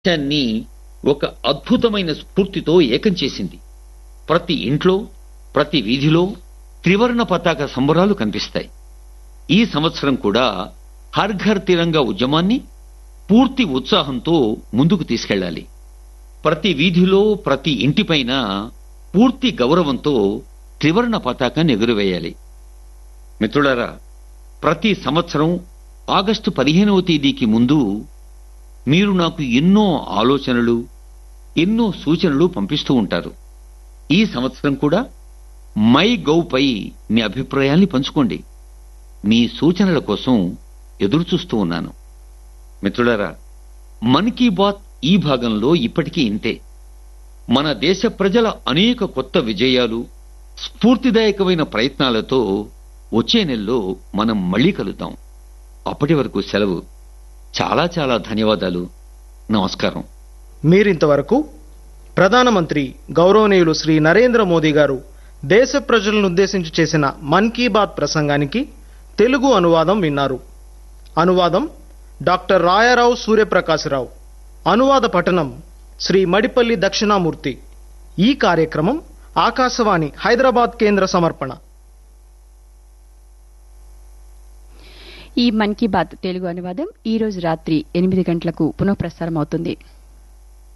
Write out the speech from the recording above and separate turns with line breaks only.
దేశాన్ని ఒక అద్భుతమైన స్ఫూర్తితో ఏకం చేసింది ప్రతి ఇంట్లో ప్రతి వీధిలో త్రివర్ణ పతాక సంబరాలు కనిపిస్తాయి ఈ సంవత్సరం కూడా హర్ ఘర్ తిరంగా ఉద్యమాన్ని పూర్తి ఉత్సాహంతో ముందుకు తీసుకెళ్ళాలి ప్రతి వీధిలో ప్రతి ఇంటిపైన పూర్తి గౌరవంతో త్రివర్ణ పతాకాన్ని ఎగురవేయాలి మిత్రులారా ప్రతి సంవత్సరం ఆగస్టు పదిహేనవ తేదీకి ముందు మీరు నాకు ఎన్నో ఆలోచనలు ఎన్నో సూచనలు పంపిస్తూ ఉంటారు ఈ సంవత్సరం కూడా మై గౌ పై మీ అభిప్రాయాల్ని పంచుకోండి మీ సూచనల కోసం ఎదురు చూస్తూ ఉన్నాను మిత్రులారా మన్ కీ బాత్ ఈ భాగంలో ఇప్పటికీ ఇంతే మన దేశ ప్రజల అనేక కొత్త విజయాలు స్ఫూర్తిదాయకమైన ప్రయత్నాలతో వచ్చే నెలలో మనం మళ్ళీ కలుద్దాం అప్పటి వరకు సెలవు చాలా చాలా ధన్యవాదాలు నమస్కారం
మీరింతవరకు ప్రధానమంత్రి గౌరవనీయులు శ్రీ నరేంద్ర మోదీ గారు దేశ ప్రజలను ఉద్దేశించి చేసిన మన్ కీ బాత్ ప్రసంగానికి తెలుగు అనువాదం విన్నారు అనువాదం డాక్టర్ రాయారావు సూర్యప్రకాశరావు అనువాద పఠనం శ్రీ మడిపల్లి దక్షిణామూర్తి ఈ కార్యక్రమం ఆకాశవాణి హైదరాబాద్ కేంద్ర సమర్పణ
ఈ మన్ కీ బాత్ తెలుగు అనువాదం ఈ రోజు రాత్రి ఎనిమిది గంటలకు పునఃప్రసారం అవుతుంది